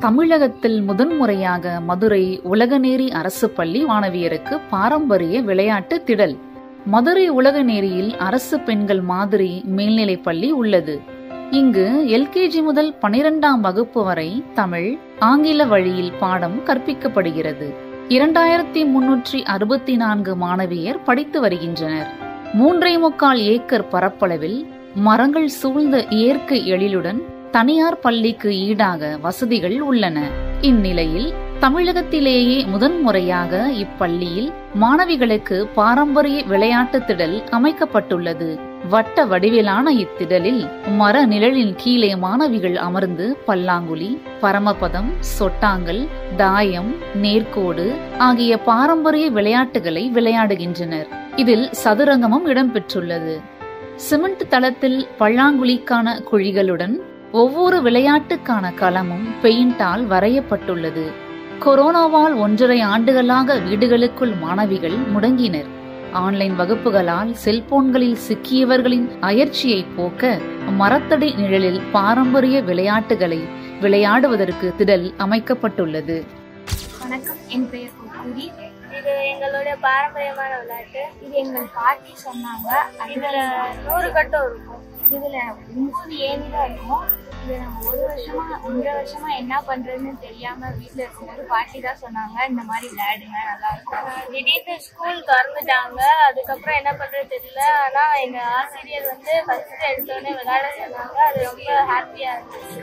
தமிழகத்தில் முதன்முறையாக மதுரை உலகநேரி அரசு பள்ளி மாணவியருக்கு பாரம்பரிய விளையாட்டு திடல் மதுரை உலகநேரியில் அரசு பெண்கள் மாதிரி மேல்நிலைப் பள்ளி உள்ளது இங்கு எல்கேஜி முதல் பனிரெண்டாம் வகுப்பு வரை தமிழ் ஆங்கில வழியில் பாடம் கற்பிக்கப்படுகிறது இரண்டாயிரத்தி முன்னூற்றி அறுபத்தி நான்கு மாணவியர் படித்து வருகின்றனர் மூன்றை முக்கால் ஏக்கர் பரப்பளவில் மரங்கள் சூழ்ந்த இயற்கை எழிலுடன் தனியார் பள்ளிக்கு ஈடாக வசதிகள் உள்ளன இந்நிலையில் தமிழகத்திலேயே முதன்முறையாக இப்பள்ளியில் மாணவிகளுக்கு பாரம்பரிய விளையாட்டு திடல் அமைக்கப்பட்டுள்ளது வட்ட வடிவிலான இத்திடலில் மர நிழலின் கீழே மாணவிகள் அமர்ந்து பல்லாங்குழி பரமபதம் சொட்டாங்கல் தாயம் நேர்கோடு ஆகிய பாரம்பரிய விளையாட்டுகளை விளையாடுகின்றனர் இதில் சதுரங்கமும் இடம்பெற்றுள்ளது சிமெண்ட் தளத்தில் பல்லாங்குழிக்கான குழிகளுடன் ஒவ்வொரு விளையாட்டுக்கான களமும் பெயிண்டால் வரையப்பட்டுள்ளது கொரோனாவால் ஒன்றரை ஆண்டுகளாக வீடுகளுக்குள் மாணவிகள் முடங்கினர் ஆன்லைன் வகுப்புகளால் செல்போன்களில் சிக்கியவர்களின் அயற்சியை போக்க மரத்தடி நிழலில் பாரம்பரிய விளையாட்டுகளை விளையாடுவதற்கு திடல் அமைக்கப்பட்டுள்ளது வணக்கம் என் பெயர் குக்குரி இது எங்களோட பாரம்பரியமான விளையாட்டு இது எங்கள் பாட்டி சொன்னாங்க இதுல நூறு கட்டம் இருக்கும் இதுல மூணு ஏணி தான் இருக்கும் இது நம்ம ஒரு வருஷமா ஒன்றரை வருஷமா என்ன பண்றதுன்னு தெரியாம வீட்ல இருக்கும்போது பாட்டி தான் சொன்னாங்க இந்த மாதிரி விளையாடுங்க நல்லா இருக்கும் திடீர்னு ஸ்கூல் திறந்துட்டாங்க அதுக்கப்புறம் என்ன பண்றது தெரியல ஆனா எங்க ஆசிரியர் வந்து ஃபர்ஸ்ட் எடுத்தோடனே விளையாட சொன்னாங்க அது ரொம்ப ஹாப்பியா இருந்துச்சு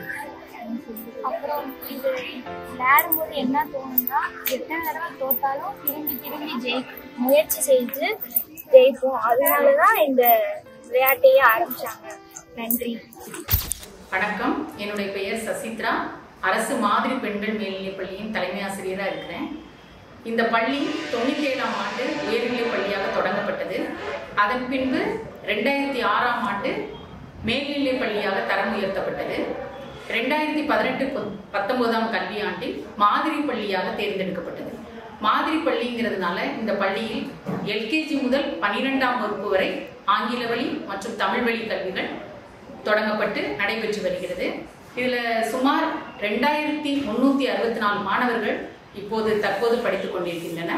அப்புறம் இது விளையாடும்போது என்ன தோணும்னா எத்தனை தடவை தோத்தாலும் திரும்பி திரும்பி ஜெயி முயற்சி செய்து ஜெயிப்போம் அதனால தான் இந்த விளையாட்டையே ஆரம்பிச்சாங்க நன்றி வணக்கம் என்னுடைய பெயர் சசித்ரா அரசு மாதிரி பெண்கள் மேல்நிலைப் பள்ளியின் தலைமை ஆசிரியராக இருக்கிறேன் இந்த பள்ளி தொண்ணூற்றி ஏழாம் ஆண்டு உயர்நிலைப் பள்ளியாக தொடங்கப்பட்டது அதன் பின்பு ரெண்டாயிரத்தி ஆறாம் ஆண்டு மேல்நிலைப் பள்ளியாக தரம் உயர்த்தப்பட்டது ரெண்டாயிரத்தி பதினெட்டு பத்தொன்பதாம் கல்வியாண்டில் மாதிரி பள்ளியாக தேர்ந்தெடுக்கப்பட்டது மாதிரி பள்ளிங்கிறதுனால இந்த பள்ளியில் எல்கேஜி முதல் பனிரெண்டாம் வகுப்பு வரை ஆங்கில வழி மற்றும் தமிழ் வழி கல்விகள் தொடங்கப்பட்டு நடைபெற்று வருகிறது இதில் சுமார் ரெண்டாயிரத்தி முந்நூற்றி அறுபத்தி நாலு மாணவர்கள் இப்போது தற்போது படித்துக் கொண்டிருக்கின்றன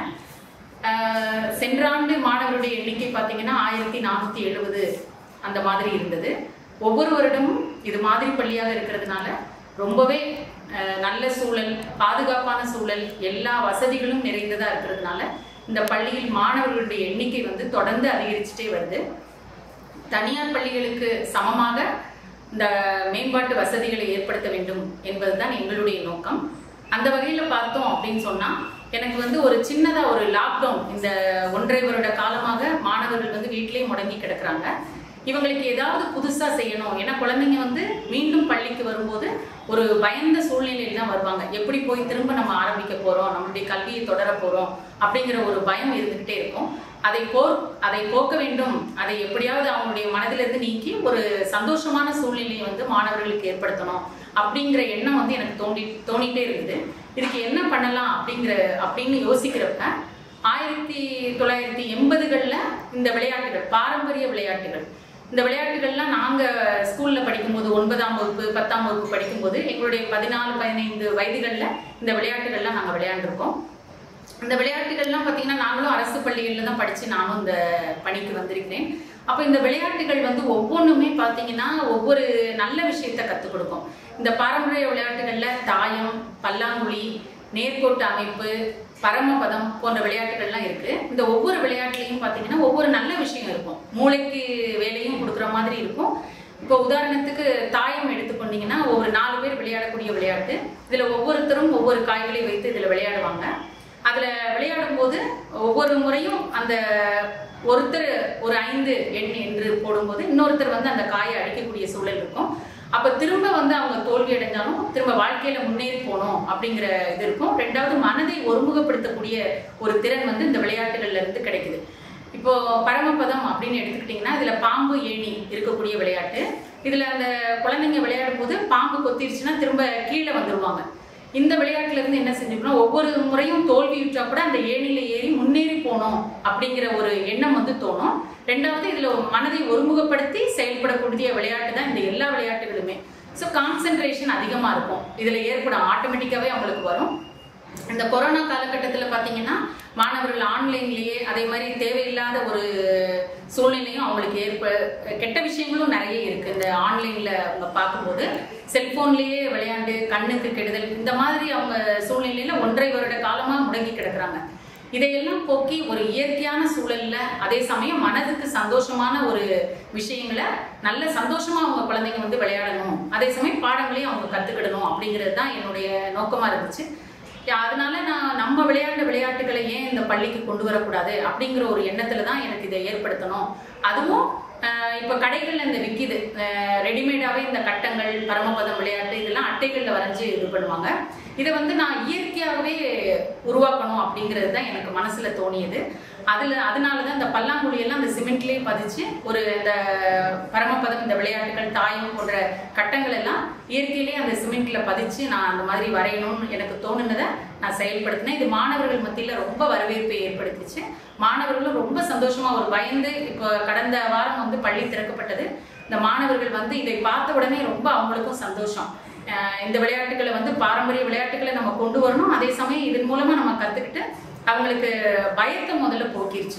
ஆஹ் சென்ற ஆண்டு மாணவருடைய எண்ணிக்கை பார்த்தீங்கன்னா ஆயிரத்தி நானூற்றி எழுபது அந்த மாதிரி இருந்தது ஒவ்வொரு வருடமும் இது மாதிரி பள்ளியாக இருக்கிறதுனால ரொம்பவே ஆஹ் நல்ல சூழல் பாதுகாப்பான சூழல் எல்லா வசதிகளும் நிறைந்ததாக இருக்கிறதுனால இந்த பள்ளியில் மாணவர்களுடைய எண்ணிக்கை வந்து தொடர்ந்து அதிகரிச்சுட்டே வருது தனியார் பள்ளிகளுக்கு சமமாக இந்த மேம்பாட்டு வசதிகளை ஏற்படுத்த வேண்டும் என்பதுதான் எங்களுடைய நோக்கம் அந்த வகையில் பார்த்தோம் அப்படின்னு சொன்னால் எனக்கு வந்து ஒரு சின்னதாக ஒரு லாக்டவுன் இந்த ஒன்றரை வருட காலமாக மாணவர்கள் வந்து வீட்டிலேயே முடங்கி கிடக்குறாங்க இவங்களுக்கு ஏதாவது புதுசாக செய்யணும் ஏன்னா குழந்தைங்க வந்து மீண்டும் பள்ளிக்கு வரும்போது ஒரு பயந்த சூழ்நிலையில் தான் வருவாங்க எப்படி போய் திரும்ப நம்ம ஆரம்பிக்க போகிறோம் நம்மளுடைய கல்வியை தொடர போகிறோம் அப்படிங்கிற ஒரு பயம் இருந்துக்கிட்டே இருக்கும் அதை போர் அதை போக்க வேண்டும் அதை எப்படியாவது அவங்களுடைய மனதிலிருந்து நீக்கி ஒரு சந்தோஷமான சூழ்நிலையை வந்து மாணவர்களுக்கு ஏற்படுத்தணும் அப்படிங்கிற எண்ணம் வந்து எனக்கு தோண்டி தோணிட்டே இருக்குது இதுக்கு என்ன பண்ணலாம் அப்படிங்கிற அப்படின்னு யோசிக்கிறப்ப ஆயிரத்தி தொள்ளாயிரத்தி எண்பதுகளில் இந்த விளையாட்டுகள் பாரம்பரிய விளையாட்டுகள் இந்த விளையாட்டுகள்லாம் நாங்கள் ஸ்கூலில் படிக்கும்போது ஒன்பதாம் வகுப்பு பத்தாம் வகுப்பு படிக்கும்போது எங்களுடைய பதினாலு பதினைந்து வயதுகளில் இந்த விளையாட்டுகள்லாம் நாங்கள் விளையாண்டுருக்கோம் இந்த விளையாட்டுகள்லாம் பார்த்தீங்கன்னா நாங்களும் அரசு பள்ளிகளில் தான் படித்து நானும் இந்த பணிக்கு வந்திருக்கிறேன் அப்போ இந்த விளையாட்டுகள் வந்து ஒவ்வொன்றுமே பார்த்தீங்கன்னா ஒவ்வொரு நல்ல விஷயத்த கற்றுக் கொடுக்கும் இந்த பாரம்பரிய விளையாட்டுகளில் தாயம் பல்லாங்குழி நேர்கோட்டு அமைப்பு பரமபதம் போன்ற விளையாட்டுகள்லாம் இருக்கு இந்த ஒவ்வொரு விளையாட்டுலையும் பார்த்தீங்கன்னா ஒவ்வொரு நல்ல விஷயம் இருக்கும் மூளைக்கு வேலையும் கொடுக்குற மாதிரி இருக்கும் இப்போ உதாரணத்துக்கு தாயம் எடுத்துக்கொண்டீங்கன்னா ஒவ்வொரு நாலு பேர் விளையாடக்கூடிய விளையாட்டு இதில் ஒவ்வொருத்தரும் ஒவ்வொரு காய்களை வைத்து இதில் விளையாடுவாங்க அதில் விளையாடும் போது ஒவ்வொரு முறையும் அந்த ஒருத்தர் ஒரு ஐந்து எண் என்று போடும்போது இன்னொருத்தர் வந்து அந்த காயை அடிக்கக்கூடிய சூழல் இருக்கும் அப்போ திரும்ப வந்து அவங்க தோல்வி அடைஞ்சாலும் திரும்ப வாழ்க்கையில முன்னேறி போகணும் அப்படிங்கிற இது இருக்கும் ரெண்டாவது மனதை ஒருமுகப்படுத்தக்கூடிய ஒரு திறன் வந்து இந்த விளையாட்டுகள்ல இருந்து கிடைக்குது இப்போ பரமபதம் அப்படின்னு எடுத்துக்கிட்டிங்கன்னா இதுல பாம்பு ஏணி இருக்கக்கூடிய விளையாட்டு இதுல அந்த குழந்தைங்க விளையாடும் போது பாம்பு கொத்திருச்சுன்னா திரும்ப கீழே வந்துருவாங்க இந்த விளையாட்டுல இருந்து என்ன செஞ்சுக்கணும் ஒவ்வொரு முறையும் தோல்வியுற்றா கூட அந்த ஏணியில ஏறி முன்னேறி போகணும் அப்படிங்கிற ஒரு எண்ணம் வந்து தோணும் ரெண்டாவது இதுல மனதை ஒருமுகப்படுத்தி செயல்படக்கூடிய விளையாட்டு தான் இந்த எல்லா விளையாட்டுகளுமே ஸோ கான்சென்ட்ரேஷன் அதிகமாக இருக்கும் இதில் ஏற்படும் ஆட்டோமேட்டிக்காகவே அவங்களுக்கு வரும் இந்த கொரோனா காலகட்டத்தில் பார்த்தீங்கன்னா மாணவர்கள் ஆன்லைன்லேயே அதே மாதிரி தேவையில்லாத ஒரு சூழ்நிலையும் அவங்களுக்கு ஏற்ப கெட்ட விஷயங்களும் நிறைய இருக்கு இந்த ஆன்லைன்ல அவங்க பார்க்கும்போது செல்போன்லேயே விளையாண்டு கண்ணுக்கு கெடுதல் இந்த மாதிரி அவங்க சூழ்நிலையில ஒன்றரை வருட காலமா முடங்கி கிடக்குறாங்க இதையெல்லாம் போக்கி ஒரு இயற்கையான சூழல்ல அதே சமயம் மனதுக்கு சந்தோஷமான ஒரு விஷயங்களை நல்ல சந்தோஷமா அவங்க குழந்தைங்க வந்து விளையாடணும் அதே சமயம் பாடங்களையும் அவங்க கத்துக்கிடணும் அப்படிங்கிறது தான் என்னுடைய நோக்கமா இருந்துச்சு அதனால நான் நம்ம விளையாண்ட விளையாட்டுகளை ஏன் இந்த பள்ளிக்கு கொண்டு வரக்கூடாது அப்படிங்கிற ஒரு எண்ணத்துல தான் எனக்கு இதை ஏற்படுத்தணும் அதுவும் ஆஹ் இப்ப கடைகள்ல இந்த விக்குது ஆஹ் ரெடிமேடாவே இந்த கட்டங்கள் பரமபதம் விளையாட்டு இதெல்லாம் அட்டைகள்ல வரைஞ்சு இது பண்ணுவாங்க இதை வந்து நான் இயற்கையாகவே உருவாக்கணும் அப்படிங்கிறது தான் எனக்கு மனசுல தோணியது அதுல அதனால தான் இந்த பல்லாங்குழி எல்லாம் அந்த சிமெண்ட்லயே பதிச்சு ஒரு இந்த பரமபதம் இந்த விளையாட்டுகள் தாயம் போன்ற கட்டங்கள் எல்லாம் இயற்கையிலேயே அந்த சிமெண்ட்ல பதிச்சு நான் அந்த மாதிரி வரையணும்னு எனக்கு தோணுனதை நான் செயல்படுத்தினேன் இது மாணவர்கள் மத்தியில ரொம்ப வரவேற்பை ஏற்படுத்திச்சு மாணவர்களும் ரொம்ப சந்தோஷமா ஒரு பயந்து இப்போ கடந்த வாரம் வந்து பள்ளி திறக்கப்பட்டது இந்த மாணவர்கள் வந்து இதை பார்த்த உடனே ரொம்ப அவங்களுக்கும் சந்தோஷம் அஹ் இந்த விளையாட்டுகளை வந்து பாரம்பரிய விளையாட்டுகளை நம்ம கொண்டு வரணும் அதே சமயம் இதன் மூலமா நம்ம கத்துக்கிட்டு அவங்களுக்கு பயத்தை முதல்ல போக்கிருச்சு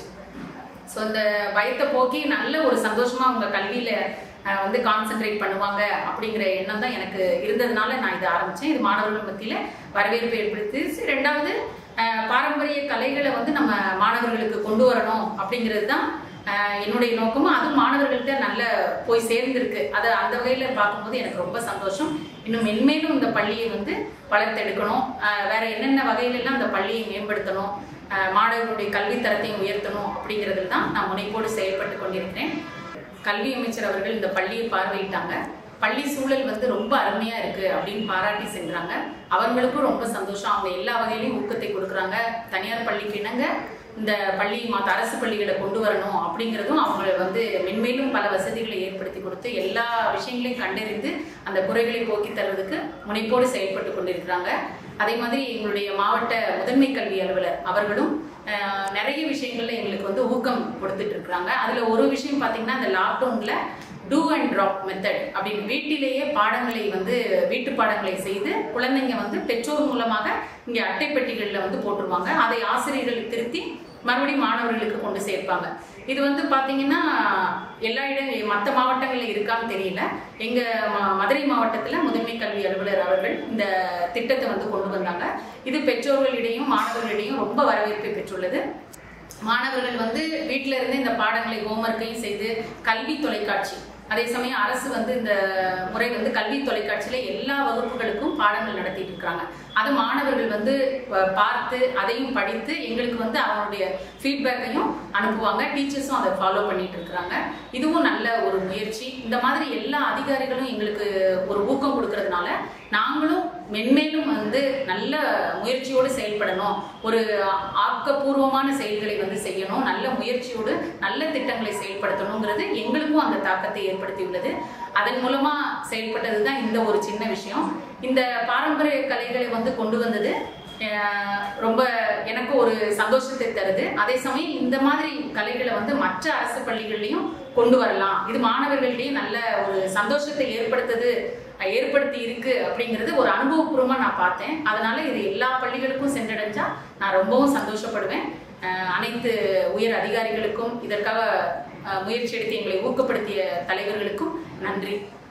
ஸோ இந்த பயத்தை போக்கி நல்ல ஒரு சந்தோஷமா அவங்க கல்வியில அஹ், வந்து கான்சென்ட்ரேட் பண்ணுவாங்க அப்படிங்கிற எண்ணம் தான் எனக்கு இருந்ததுனால நான் இதை ஆரம்பிச்சேன் இது மாணவர்கள் மத்தியில வரவேற்பு ஏற்படுத்திச்சு ரெண்டாவது அஹ், பாரம்பரிய கலைகளை வந்து நம்ம மாணவர்களுக்கு கொண்டு வரணும் அப்படிங்கிறது தான் அஹ், என்னுடைய நோக்கமும் அதுவும் மாணவர்கள்ட்ட நல்ல போய் சேர்ந்திருக்கு அதை அந்த வகையில பார்க்கும்போது எனக்கு ரொம்ப சந்தோஷம் இன்னும் மென்மேலும் இந்த பள்ளியை வந்து வளர்த்தெடுக்கணும் அஹ், வேற என்னென்ன வகையில எல்லாம் இந்த பள்ளியை மேம்படுத்தணும் அஹ், மாணவர்களுடைய கல்வி தரத்தையும் உயர்த்தணும் அப்படிங்கிறதுல தான் நான் முனைப்போடு செயல்பட்டு கொண்டிருக்கிறேன் கல்வி அமைச்சர் அவர்கள் இந்த பள்ளியை பார்வையிட்டாங்க பள்ளி சூழல் வந்து ரொம்ப அருமையா இருக்கு அப்படின்னு பாராட்டி சென்றாங்க அவங்களுக்கும் ரொம்ப சந்தோஷம் அவங்க எல்லா வகையிலையும் ஊக்கத்தை கொடுக்குறாங்க தனியார் பள்ளிக்கு இணங்க இந்த பள்ளி மற்ற அரசு பள்ளிகளை கொண்டு வரணும் அப்படிங்கிறதும் அவங்க வந்து மென்மேலும் பல வசதிகளை ஏற்படுத்தி கொடுத்து எல்லா விஷயங்களையும் கண்டறிந்து அந்த குறைகளை போக்கி தருவதற்கு முனைப்போடு செயல்பட்டு கொண்டிருக்கிறாங்க அதே மாதிரி எங்களுடைய மாவட்ட முதன்மை கல்வி அலுவலர் அவர்களும் அஹ், நிறைய விஷயங்கள்ல எங்களுக்கு வந்து ஊக்கம் கொடுத்துட்டு இருக்கிறாங்க அதுல ஒரு விஷயம் பாத்தீங்கன்னா இந்த லாக்டவுன்ல டூ அண்ட் ட்ராப் மெத்தட் அப்படின்னு வீட்டிலேயே பாடங்களை வந்து வீட்டு பாடங்களை செய்து குழந்தைங்க வந்து பெற்றோர் மூலமாக இங்க அட்டைப்பெட்டிகள்ல வந்து போட்டுருவாங்க அதை ஆசிரியர்கள் திருத்தி மறுபடியும் மாணவர்களுக்கு கொண்டு சேர்ப்பாங்க இது வந்து பாத்தீங்கன்னா எல்லா இடங்கள் மற்ற மாவட்டங்கள்ல இருக்கான்னு தெரியல எங்க ம- மதுரை மாவட்டத்துல முதன்மை கல்வி அலுவலர் அவர்கள் இந்த திட்டத்தை வந்து கொண்டு வந்தாங்க இது பெற்றோர்களிடையும் மாணவர்களிடையும் ரொம்ப வரவேற்பை பெற்றுள்ளது மாணவர்கள் வந்து வீட்டில இருந்து இந்த பாடங்களை ஹோம்ஒர்க்கையும் செய்து கல்வி தொலைக்காட்சி அதே சமயம் அரசு வந்து இந்த முறை வந்து கல்வி தொலைக்காட்சியில எல்லா வகுப்புகளுக்கும் பாடங்கள் நடத்திட்டு இருக்காங்க அது மாணவர்கள் வந்து ப- பார்த்து அதையும் படித்து எங்களுக்கு வந்து அவங்களுடைய ஃபீட்பேக்கையும் அனுப்புவாங்க டீச்சர்ஸும் அதை ஃபாலோ பண்ணிட்டு இருக்கிறாங்க இதுவும் நல்ல ஒரு முயற்சி இந்த மாதிரி எல்லா அதிகாரிகளும் எங்களுக்கு ஒரு ஊக்கம் கொடுக்கறதுனால நாங்களும் மென்மேலும் வந்து நல்ல முயற்சியோடு செயல்படணும் ஒரு ஆக்கப்பூர்வமான செயல்களை வந்து செய்யணும் நல்ல முயற்சியோடு நல்ல திட்டங்களை செயல்படுத்தணுங்கிறது எங்களுக்கும் அந்த தாக்கத்தை ஏற்படுத்தியுள்ளது அதன் மூலமா செயல்பட்டது தான் இந்த ஒரு சின்ன விஷயம் இந்த பாரம்பரிய கலைகளை வந்து கொண்டு வந்தது அஹ், ரொம்ப எனக்கு ஒரு சந்தோஷத்தை தருது அதே சமயம் இந்த மாதிரி கலைகளை வந்து மற்ற அரசு பள்ளிகள்லையும் கொண்டு வரலாம் இது மாணவர்களிடையே நல்ல ஒரு சந்தோஷத்தை ஏற்படுத்தது ஏற்படுத்தி இருக்கு அப்படிங்கிறது ஒரு அனுபவபூர்வமா நான் பார்த்தேன் அதனால இது எல்லா பள்ளிகளுக்கும் சென்றடைஞ்சா நான் ரொம்பவும் சந்தோஷப்படுவேன் அஹ், அனைத்து உயர் அதிகாரிகளுக்கும் இதற்காக அஹ், முயற்சி எடுத்து எங்களை ஊக்கப்படுத்திய தலைவர்களுக்கும் நன்றி